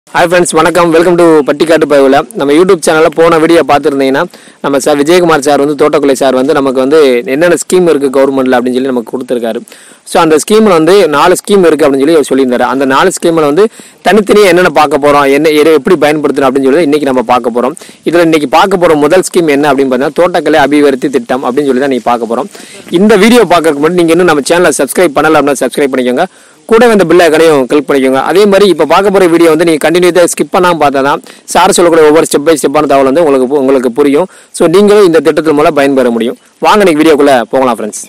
Hi friends வணக்கம் welcome to பட்டிக்காட்டு பயவில் நம்ம யூடியூப் சேனலில் போன வீடியோ பார்த்துருந்தீங்கன்னா நம்ம சார் விஜயகுமார் சார் வந்து தோட்டக்கலை சார் வந்து நமக்கு வந்து என்னென்ன ஸ்கீம் இருக்குது கவர்மெண்ட்டில் அப்படின்னு சொல்லி நமக்கு கொடுத்துருக்காரு ஸோ அந்த ஸ்கீமில் வந்து நாலு ஸ்கீம் இருக்குது அப்படின்னு சொல்லி அவர் சொல்லியிருந்தாரு அந்த நாலு ஸ்கீமில் வந்து தனித்தனியாக என்னென்ன பார்க்க போகிறோம் என்ன எதை எப்படி பயன்படுத்தணும் அப்படின்னு சொல்லி இன்றைக்கி நம்ம பார்க்க போகிறோம் இதில் இன்றைக்கி பார்க்க போகிற முதல் ஸ்கீம் என்ன அப்படின்னு பார்த்தீங்கன்னா தோட்டக்கலை அபிவிருத்தி திட்டம் அப்படின்னு சொல்லி தான் நீங்கள் பார்க்க போகிறோம் இந்த வீடியோ பார்க்கறதுக்கு முன்னாடி நீங்கள் இன்னும் நம்ம சேனலை சப்ஸ்கிரைப் பண்ணல அப்படின்னா சப்ஸ்கிரைப் பண்ணிக்கோங்க கூட இந்த பில்லை கடையும் கிளிக் பண்ணிக்கோங்க அதே மாதிரி இப்போ பார்க்க போகிற வீடியோ வந்து நீங்கள் கண்டினியூ ஸ்கிப் பண்ணாமல் பார்த்தா தான் சார் சொல்லக்கூடிய ஒவ்வொரு ஸ்டெப் பை ஸ்டெப்பான தகவல் வந்து உங்களுக்கு பு- உங்களுக்கு புரியும் ஸோ நீங்களும் இந்த திட்டத்தின் மூலம் பயன்பெற முடியும் வாங்க நீங்கள் வீடியோக்குள்ளே போகலாம் ஃப்ரெண்ட்ஸ்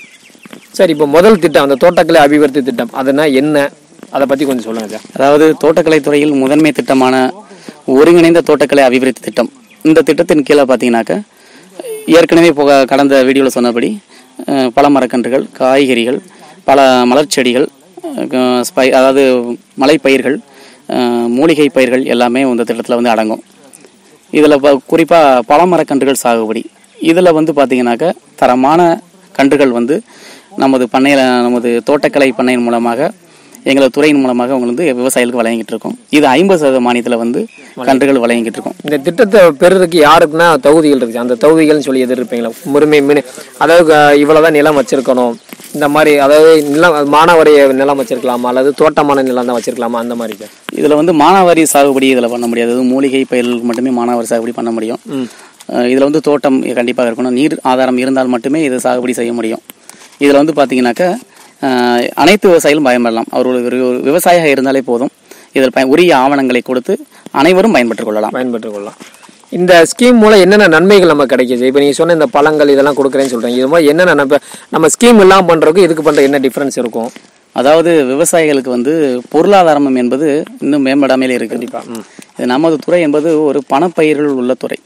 சரி இப்போ முதல் திட்டம் அந்த தோட்டக்கலை அபிவிருத்தி திட்டம் அதுனா என்ன அதை பற்றி கொஞ்சம் சொல்லுங்கள் சார் அதாவது தோட்டக்கலை துறையில் முதன்மை திட்டமான ஒருங்கிணைந்த தோட்டக்கலை அபிவிருத்தி திட்டம் இந்த திட்டத்தின் கீழே பார்த்தீங்கன்னாக்க ஏற்கனவே போக கடந்த வீடியோவில் சொன்னபடி அஹ், பல மரக்கன்றுகள் காய்கறிகள் பல மலர்ச்செடிகள் அஹ், ஸ்பை அதாவது மலைப்பயிர்கள் அஹ், மூலிகை பயிர்கள் எல்லாமே இந்த திட்டத்தில் வந்து அடங்கும் இதில் குறிப்பாக பல மரக்கன்றுகள் சாகுபடி இதில் வந்து பார்த்தீங்கன்னாக்க தரமான கன்றுகள் வந்து நமது பண்ணையில் நமது தோட்டக்கலை பண்ணையின் மூலமாக எங்களது துறையின் மூலமாக உங்களுக்கு வந்து விவசாயிகளுக்கு வழங்கிட்டு இருக்கோம் இது ஐம்பது சதவீத மானியத்தில் வந்து கன்றுகள் வழங்கிட்டு இருக்கோம் இந்த திட்டத்தை பெறுறதுக்கு யாருக்குன்னா தகுதிகள் இருக்குது அந்த தகுதிகள்னு சொல்லி எதிர்ப்பீங்களா முழுமை மீன் அதாவது இவ்வளோதான் நிலம் வச்சிருக்கணும் இந்த மாதிரி அதாவது நிலம் மானாவாரிய நிலம் வச்சிருக்கலாமா அல்லது தோட்டமான நிலம் தான் வச்சிருக்கலாமா அந்த மாதிரி சார் இதில் வந்து மானாவாரி சாகுபடி இதில் பண்ண முடியாது அது மூலிகை பயிர்களுக்கு மட்டுமே மானாவாரி சாகுபடி பண்ண முடியும் அஹ் இதுல வந்து தோட்டம் கண்டிப்பாக இருக்கணும் நீர் ஆதாரம் இருந்தால் மட்டுமே இது சாகுபடி செய்ய முடியும் இதில் வந்து பார்த்தீங்கன்னாக்க அஹ் அனைத்து விவசாயிகளும் பயன்படலாம் அவர் ஒரு ஒரு விவசாயியாக இருந்தாலே போதும் இதில் பய உரிய ஆவணங்களை கொடுத்து அனைவரும் பயன்பெற்றுக் கொள்ளலாம் பயன்பெற்றுக் கொள்ளலாம் இந்த ஸ்கீம் மூலம் என்னென்ன நன்மைகள் நம்ம கிடைக்குது இப்போ நீங்கள் சொன்ன இந்த பழங்கள் இதெல்லாம் கொடுக்குறேன்னு சொல்கிறீங்க இது மாதிரி என்னென்ன நம்ம நம்ம ஸ்கீம் இல்லாமல் பண்ணுறதுக்கு இதுக்கு பண்ணுற என்ன டிஃப்ரென்ஸ் இருக்கும் அதாவது விவசாயிகளுக்கு வந்து பொருளாதாரம் என்பது இன்னும் மேம்படாமையிலே இருக்கு கண்டிப்பாக ம் இது நமது துறை என்பது ஒரு பணப்பயிர்கள் உள்ள துறை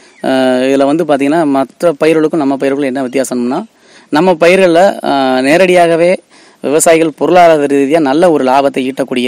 அஹ் இதுல வந்து பாத்தீங்கன்னா மற்ற பயிர்களுக்கும் நம்ம பயிர்களுக்கும் என்ன வித்தியாசம்னா நம்ம பயிர்களில் நேரடியாகவே விவசாயிகள் பொருளாதார ரீதியாக நல்ல ஒரு லாபத்தை ஈட்டக்கூடிய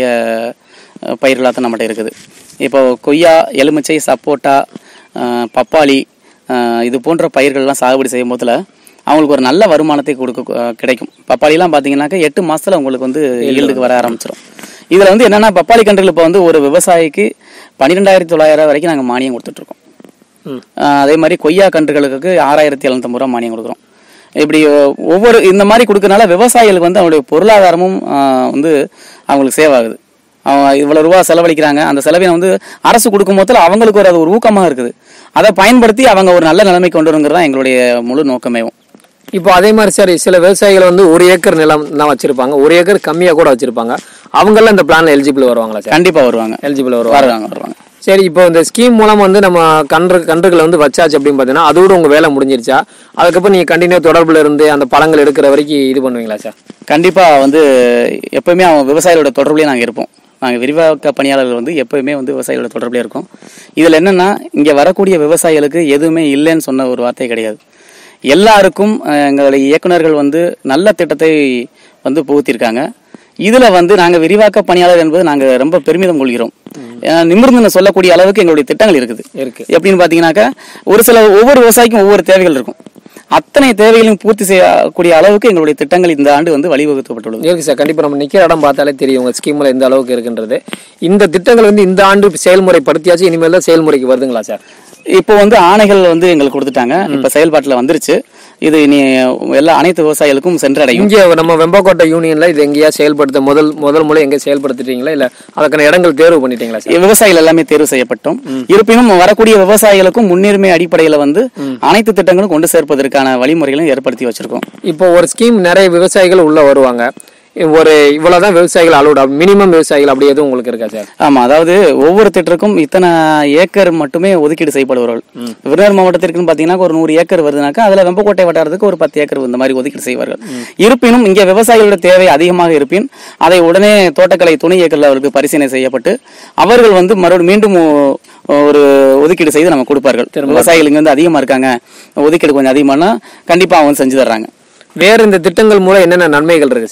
அஹ், பயிர்களாக தான் நம்மகிட்ட இருக்குது இப்போ கொய்யா எலுமிச்சை சப்போட்டா அஹ், பப்பாளி அஹ், இது போன்ற பயிர்கள்லாம் சாகுபடி செய்யும் போதுல அவங்களுக்கு ஒரு நல்ல வருமானத்தை கொடுக்க அஹ், கிடைக்கும் பப்பாளிலாம் பார்த்தீங்கன்னாக்கா எட்டு மாசத்துல உங்களுக்கு வந்து ஈல்டுக்கு வர ஆரம்பிச்சிடும் இதுல வந்து என்னன்னா பப்பாளி கன்றுகள் இப்போ வந்து ஒரு விவசாயிக்கு பன்னிரெண்டாயிரத்தி தொள்ளாயிரம் வரைக்கும் நாங்கள் மானியம் கொடுத்துட்டு இருக்கோம் ம் ஆஹ் அதே மாதிரி கொய்யா கன்றுகளுக்கு ஆறாயிரத்தி எழுநூத்தம்பது ரூபா மானியம் கொடுக்குறோம் இப்படி ஒ- ஒவ்வொரு இந்த மாதிரி கொடுக்கறனால விவசாயிகளுக்கு வந்து அவங்களுடைய பொருளாதாரமும் ஆஹ் வந்து அவங்களுக்கு சேவ் ஆகுது அவங்க இவ்வளவு ரூபா செலவழிக்கிறாங்க அந்த செலவினை வந்து அரசு கொடுக்கும் போதுல அவங்களுக்கு ஒரு அது ஒரு ஊக்கமாக இருக்குது அதை பயன்படுத்தி அவங்க ஒரு நல்ல நிலைமை கொண்டு வருங்கிறது தான் எங்களுடைய முழு நோக்கமேவும் இப்போ அதே மாதிரி சார் சில விவசாயிகள் வந்து ஒரு ஏக்கர் நிலம் தான் வச்சிருப்பாங்க ஒரு ஏக்கர் கம்மியாக கூட வச்சிருப்பாங்க அவங்கெல்லாம் இந்த பிளான்ல எலிஜிபிள் வருவாங்களா சார் கண்டிப்பா வருவாங்க எலிஜிபிள் வருவாங்க வருவாங்க வருவாங்க சரி இப்போ இந்த ஸ்கீம் மூலம் வந்து நம்ம கன்று கன்றுகளை வந்து வச்சாச்சு அப்படின்னு பார்த்தீங்கன்னா அதோட உங்க வேலை முடிஞ்சிருச்சா அதுக்கப்புறம் நீங்க கண்டினியூ தொடர்புல இருந்து அந்த பழங்கள் எடுக்கிற வரைக்கும் இது பண்ணுவீங்களா சார் கண்டிப்பா வந்து எப்பவுமே அவங்க விவசாயிகளோட தொடர்புலயே நாங்க இருப்போம் நாங்க விரிவாக்க பணியாளர்கள் வந்து எப்பவுமே வந்து விவசாயிகளோட தொடர்புலயே இருக்கோம் இதுல என்னன்னா இங்க வரக்கூடிய விவசாயிகளுக்கு எதுவுமே இல்லைன்னு சொன்ன ஒரு வார்த்தை கிடையாது எல்லாருக்கும் அஹ், எங்களுடைய இயக்குனர்கள் வந்து நல்ல திட்டத்தை வந்து புகுத்திருக்காங்க இதுல வந்து நாங்க விரிவாக்க பணியாளர் என்பது நாங்க ரொம்ப பெருமிதம் கொள்கிறோம் ஏன்னா, நிமிர்ந்து சொல்லக்கூடிய அளவுக்கு எங்களுடைய திட்டங்கள் இருக்குது இருக்கு எப்படின்னு பாத்தீங்கன்னாக்கா ஒரு சில ஒவ்வொரு விவசாயிக்கும் ஒவ்வொரு தேவைகள் இருக்கும் அத்தனை தேவைகளையும் பூர்த்தி செய்யக்கூடிய அளவுக்கு எங்களுடைய திட்டங்கள் இந்த ஆண்டு வந்து வழிவகுக்கப்பட்டுள்ளது இருக்கு சார் கண்டிப்பா நம்ம நிக்கிற இடம் பார்த்தாலே தெரியும் உங்க ஸ்கீம்ல எந்த அளவுக்கு இருக்குன்றது இந்த திட்டங்கள் வந்து இந்த ஆண்டு செயல்முறைப்படுத்தியாச்சு இனிமேல் தான் செயல்முறைக்கு வருதுங்களா சார் இப்போ வந்து ஆணைகள் வந்து எங்களுக்கு கொடுத்துட்டாங்க இப்ப செயல்பாட்டுல வந்துருச்சு இது இனி எல்லா அனைத்து விவசாயிகளுக்கும் சென்றடையும் இங்க நம்ம வெம்பக்கோட்டை யூனியன்ல இது எங்கேயா செயல்படுத்த முதல் முதல் முறை எங்க செயல்படுத்திட்டீங்களா இல்ல அதுக்கான இடங்கள் தேர்வு பண்ணிட்டீங்களா சார் விவசாயிகள் எல்லாமே தேர்வு செய்யப்பட்டோம் இருப்பினும் வரக்கூடிய விவசாயிகளுக்கும் முன்னுரிமை அடிப்படையில வந்து அனைத்து திட்டங்களும் கொண்டு சேர்ப்பதற்கான வழிமுறைகளும் ஏற்படுத்தி வச்சிருக்கோம் இப்போ ஒரு ஸ்கீம் நிறைய விவசாயிகள் உள்ள வருவாங்க ஒரு இவ்வளவுதான் விவசாயிகள் அலோட் மினிமம் விவசாயிகள் அப்படி எதுவும் உங்களுக்கு இருக்கா சார் ஆமா அதாவது ஒவ்வொரு திட்டருக்கும் இத்தனை ஏக்கர் மட்டுமே ஒதுக்கீடு செய்யப்படுவார்கள் விருதுநகர் மாவட்டத்திற்குன்னு பாத்தீங்கன்னா ஒரு நூறு ஏக்கர் வருதுனாக்கா அதுல வெம்பக்கோட்டை வட்டாரத்துக்கு ஒரு பத்து ஏக்கர் இந்த மாதிரி ஒதுக்கீடு செய்வார்கள் இருப்பினும் இங்க விவசாயிகளோட தேவை அதிகமாக இருப்பின் அதை உடனே தோட்டக்கலை துணை இயக்கத்தில் அவருக்கு பரிசீலனை செய்யப்பட்டு அவர்கள் வந்து மறுபடியும் மீண்டும் ஒ- ஒரு ஒதுக்கீடு செய்து நம்ம கொடுப்பார்கள் விவசாயிகள் இங்க வந்து அதிகமா இருக்காங்க ஒதுக்கீடு கொஞ்சம் அதிகமானா கண்டிப்பா அவங்க செஞ்சு தர்றாங்க வேற இந்த திட்டங்கள் மூலம் என்னென்ன நன்மைகள் இருக்கு சார்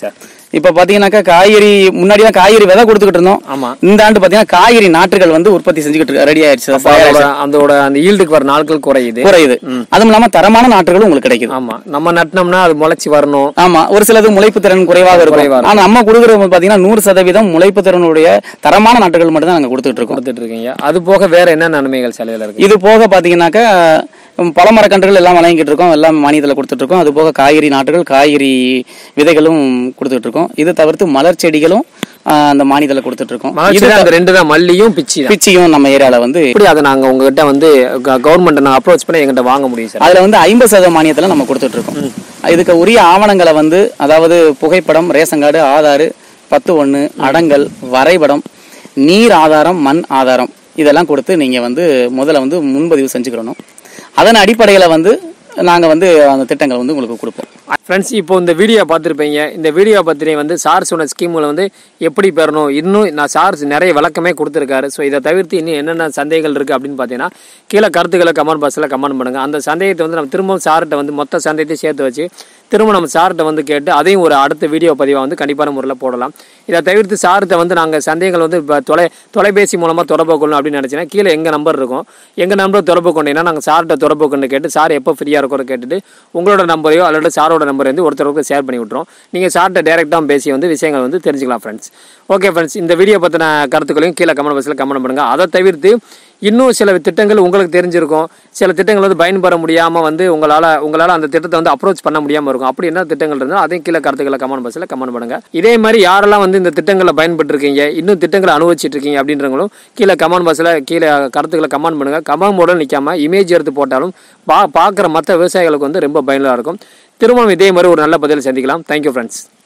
இப்ப பாத்தீங்கன்னாக்கா காய்கறி முன்னாடி தான் காய்கறி விதை கொடுத்துக்கிட்டு இருந்தோம் ஆமா இந்த ஆண்டு பாத்தீங்கன்னா காய்கறி நாற்றுகள் வந்து உற்பத்தி செஞ்சுக்கிட்டு ரெடி ஆயிடுச்சு அப்ப அதோட அதோட அந்த ஈல்டுக்கு வர நாட்கள் குறையுது குறையுது அதுவும் இல்லாம தரமான நாற்றுகளும் உங்களுக்கு கிடைக்குது ஆமா நம்ம நட்டினோம்னா அது முளைச்சி வரணும் ஆமா ஒரு சிலது முளைப்பு திறன் குறைவாக குறைவா இருக்கும் இருக்கும். ஆனா நம்ம கொடுக்குறது பாத்தீங்கன்னா நூறு சதவீதம் முளைப்பு திறனுடைய தரமான நாற்றுகள் மட்டும் தான் நாங்க கொடுத்துட்டு இருக்கோம் கொடுத்துட்டு இருக்கீங்க அது போக வேற என்ன நன்மைகள் சிலையில இருக்கு இது போக பாத்தீங்கன்னாக்கா உம், பழமரக்கன்றுகள் எல்லாம் வழங்கிட்டு இருக்கோம் எல்லாம் மானியத்தில் கொடுத்துட்டு இருக்கோம் அது போக காய்கறி நாற்றுகள் காய்கறி விதைகளும் கொடுத்துட்டு இருக்கோம் இது தவிர்த்து மலர் செடிகளும் ஆஹ், அந்த மானியத்தில் கொடுத்துட்டு இருக்கோம் இது இது அந்த ரெண்டு தான் மல்லியும் பிச்சி தான் பிச்சியும் நம்ம ஏரியால வந்து எப்படி அதை நாங்க உங்ககிட்ட வந்து கவர்மெண்ட் நான் அப்ரோச் பண்ணி எங்கிட்ட வாங்க முடியும் சார் அதுல வந்து ஐம்பது சதவீத மானியத்துல நம்ம கொடுத்துட்டு இருக்கோம் இதுக்கு உரிய ஆவணங்களை வந்து அதாவது புகைப்படம் ரேஷன் கார்டு ஆதாரு பத்து ஒன்று அடங்கல் வரைபடம் நீர் ஆதாரம் மண் ஆதாரம் இதெல்லாம் கொடுத்து நீங்க வந்து முதல்ல வந்து முன்பதிவு செஞ்சுக்கிறணும் அதன் அடிப்படையில வந்து நாங்க வந்து அந்த திட்டங்களை வந்து உங்களுக்கு கொடுப்போம் ஃப்ரெண்ட்ஸ் இப்போ இந்த வீடியோ பார்த்துருப்பீங்க இந்த வீடியோ பற்றி வந்து சார் சொன்ன ஸ்கீம்களை வந்து எப்படி பெறணும் இன்னும் நான் சார் நிறைய விளக்கமே கொடுத்துருக்காரு ஸோ இதை தவிர்த்து இன்னும் என்னென்ன சந்தேகங்கள் இருக்குது அப்படின்னு பார்த்தீங்கன்னா கீழே கருத்துக்களை கமெண்ட் பாக்ஸில் கமெண்ட் பண்ணுங்கள் அந்த சந்தேகத்தை வந்து நம்ம திரும்பவும் சார்கிட்ட வந்து மொத்த சந்தேகத்தையும் சேர்த்து வச்சு திரும்ப நம்ம சார்கிட்ட வந்து கேட்டு அதையும் ஒரு அடுத்த வீடியோ பதிவாக வந்து கண்டிப்பான முறையில் போடலாம் இதை தவிர்த்து சார்கிட்ட வந்து நாங்கள் சந்தேகங்கள் வந்து இப்போ தொலை தொலைபேசி மூலமாக தொடர்பு கொள்ளணும் அப்படின்னு நினச்சினா கீழே எங்கள் நம்பர் இருக்கும் எங்கள் நம்பர் தொடர்பு கொண்டீங்கன்னா நாங்கள் சார்கிட்ட தொடர்பு கொண்டு கேட்டு சார் எப்போ ஃப்ரீயாக இருக்கோ கேட்டுட்டு உங்களோட நம்பரையோ அல்லது சாரோட நம்பரை வந்து ஒருத்தருக்கு ஷேர் பண்ணி விட்றோம் நீங்கள் சார்கிட்ட டேரெக்டாக பேசி வந்து விஷயங்கள் வந்து தெரிஞ்சுக்கலாம் ஃப்ரெண்ட்ஸ் ஓகே ஃப்ரெண்ட்ஸ் இந்த வீடியோ பற்றின கருத்துக்களையும் கீழே கமெண்ட் பாக்ஸில் கமெண்ட் பண்ணுங்கள் அதை தவிர்த்து இன்னும் சில திட்டங்கள் உங்களுக்கு தெரிஞ்சிருக்கும் சில திட்டங்கள் வந்து பயன்பெற முடியாமல் வந்து உங்களால் உங்களால் அந்த திட்டத்தை வந்து அப்ரோச் பண்ண முடியாமல் இருக்கும் அப்படி என்ன திட்டங்கள் இருந்தால் அதையும் கீழே கருத்துக்களை கமெண்ட் பாக்ஸில் கமெண்ட் பண்ணுங்க இதே மாதிரி யாரெல்லாம் வந்து இந்த திட்டங்களை பயன்பட்டு இருக்கீங்க இன்னும் திட்டங்களை அனுபவிச்சுட்டு இருக்கீங்க அப்படின்றவங்களும் கீழே கமெண்ட் பாக்ஸில் கீழே கருத்துக்களை கமெண்ட் பண்ணுங்க கமெண்ட் மோட நிற்காம இமேஜ் எடுத்து போட்டாலும் பா பார்க்குற மற்ற விவசாயிகளுக்கு வந்து ரொம்ப பயனுள்ளதாக இருக்கும் திரும்பவும் இதே மாதிரி ஒரு நல்ல பதில் சந்திக்கலாம் தேங்க்யூ ஃப்ரெண்ட்ஸ்